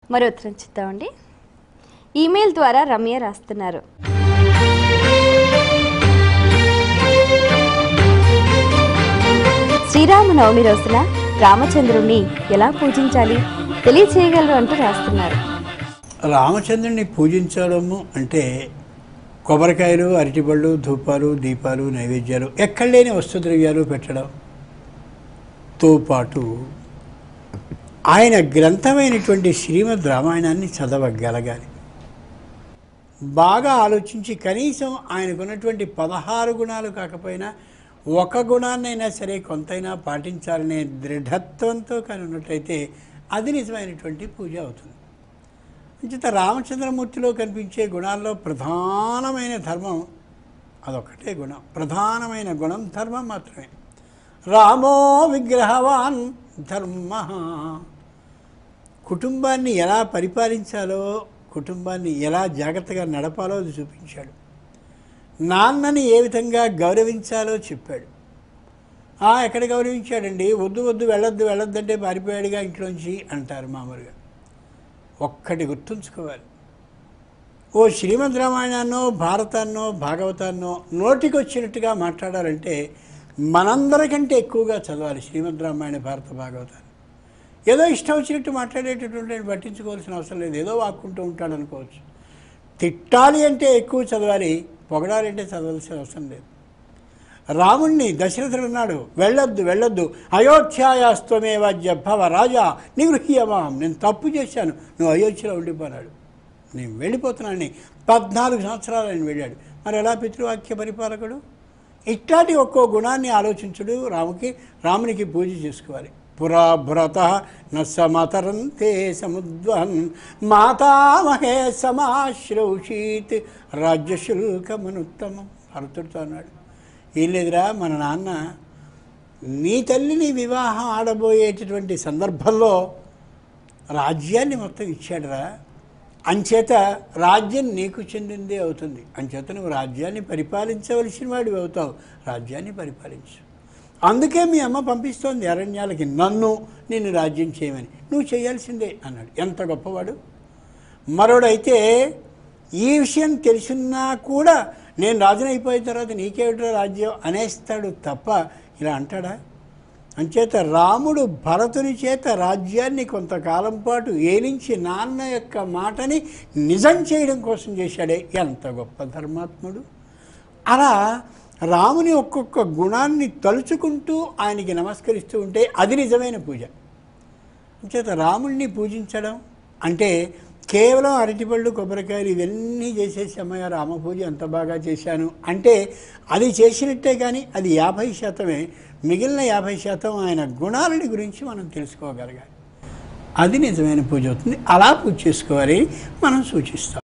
మరో ఉత్తరం చూద్దామండి ఈమెయిల్ ద్వారా రమ్య రాస్తున్నారు శ్రీరామనవమి రోజున రామచంద్రుణ్ణి ఎలా పూజించాలి తెలియచేయగలరు అంటూ రాస్తున్నారు రామచంద్రుని పూజించడము అంటే కొబ్బరికాయలు అరటిపళ్ళు ధూపాలు దీపాలు నైవేద్యాలు ఎక్కడ లేని వస్తుద్రవ్యాలు పెట్టడంతో పాటు ఆయన గ్రంథమైనటువంటి శ్రీమద్ రామాయణాన్ని చదవగలగాలి బాగా ఆలోచించి కనీసం ఆయనకున్నటువంటి పదహారు గుణాలు కాకపోయినా ఒక గుణాన్నైనా సరే కొంతైనా పాటించాలనే దృఢత్వంతో కానీ ఉన్నట్లయితే అది నిజమైనటువంటి పూజ అవుతుంది అంచేత రామచంద్రమూర్తిలో కనిపించే గుణాల్లో ప్రధానమైన ధర్మం అదొక్కటే గుణం ప్రధానమైన గుణం ధర్మం మాత్రమే రామో విగ్రహవాన్ ధర్మ కుటుంబాన్ని ఎలా పరిపాలించాలో కుటుంబాన్ని ఎలా జాగ్రత్తగా నడపాలో అది చూపించాడు నాన్నని ఏ విధంగా గౌరవించాలో చెప్పాడు "ఆ, ఎక్కడ గౌరవించాడండి వద్దు వద్దు వెళ్ళొద్దు వెళ్ళొద్దంటే పారిపోయాడుగా ఇంట్లోంచి అంటారు మామూలుగా ఒక్కటి గుర్తుంచుకోవాలి ఓ శ్రీమద్ రామాయణాన్నో భారతాన్నో భాగవతాన్నో నోటికి వచ్చినట్టుగా మాట్లాడాలంటే మనందరికంటే ఎక్కువగా చదవాలి శ్రీమద్ రామాయణ భారత భాగవతాన్ని ఏదో ఇష్టం వచ్చినట్టు మాట్లాడేటటువంటి పట్టించుకోవాల్సిన అవసరం లేదు ఏదో వాక్కుంటూ ఉంటాడు అనుకోవచ్చు తిట్టాలి అంటే ఎక్కువ చదవాలి పొగడాలి అంటే చదవాల్సిన అవసరం లేదు రాముణ్ణి దశరథుడు అన్నాడు వెళ్ళొద్దు వెళ్ళొద్దు అయోధ్యాయాస్తమేవాజ్య భవ రాజా నిగృహ్యమాం నేను తప్పు చేశాను నువ్వు అయోధ్యలో ఉండిపోనాడు నేను వెళ్ళిపోతున్నానని పద్నాలుగు సంవత్సరాలు ఆయన వెళ్ళాడు మరి ఎలా పితృవాక్య పరిపాలకుడు ఇట్లాంటి ఒక్కో గుణాన్ని ఆలోచించుడు రాముకి రామునికి పూజ చేసుకోవాలి పురా భ్రత నమతరంతే సముద్వహన్ మాతామహే సమాశ్రౌషీత్ రాజ్యశుల్కమనుత్తమం భరతుడితో అన్నాడు ఏం లేదురా మన నాన్న నీ తల్లిని వివాహం ఆడబోయేటటువంటి సందర్భంలో రాజ్యాన్ని మొత్తం ఇచ్చాడురా అంచేత రాజ్యం నీకు చెందిందే అవుతుంది అంచేత నువ్వు రాజ్యాన్ని పరిపాలించవలసిన వాడివి అవుతావు రాజ్యాన్ని పరిపాలించు అందుకే మీ అమ్మ పంపిస్తోంది అరణ్యాలకి నన్ను నిన్ను రాజ్యం చేయమని నువ్వు చేయాల్సిందే అన్నాడు ఎంత గొప్పవాడు మరోడైతే ఈ విషయం తెలిసినా కూడా నేను రాజుని అయిపోయిన తర్వాత నీకేమిటో రాజ్యం అనేస్తాడు తప్ప ఇలా అంటాడా అంచేత రాముడు భరతుని చేత రాజ్యాన్ని కొంతకాలం పాటు ఏలించి నాన్న యొక్క మాటని నిజం చేయడం కోసం చేశాడే ఎంత గొప్ప ధర్మాత్ముడు అలా రాముని ఒక్కొక్క గుణాన్ని తలుచుకుంటూ ఆయనకి నమస్కరిస్తూ ఉంటే అది నిజమైన పూజ అంచేత రాముణ్ణి పూజించడం అంటే కేవలం అరటిపళ్ళు కొబ్బరికాయలు ఇవన్నీ చేసేసి అమ్మయ్య రామ పూజ ఎంత బాగా చేశాను అంటే అది చేసినట్టే కానీ అది యాభై శాతమే మిగిలిన యాభై శాతం ఆయన గుణాలని గురించి మనం తెలుసుకోగలగాలి అది నిజమైన పూజ అవుతుంది అలా పూజ చేసుకోవాలి మనం సూచిస్తాం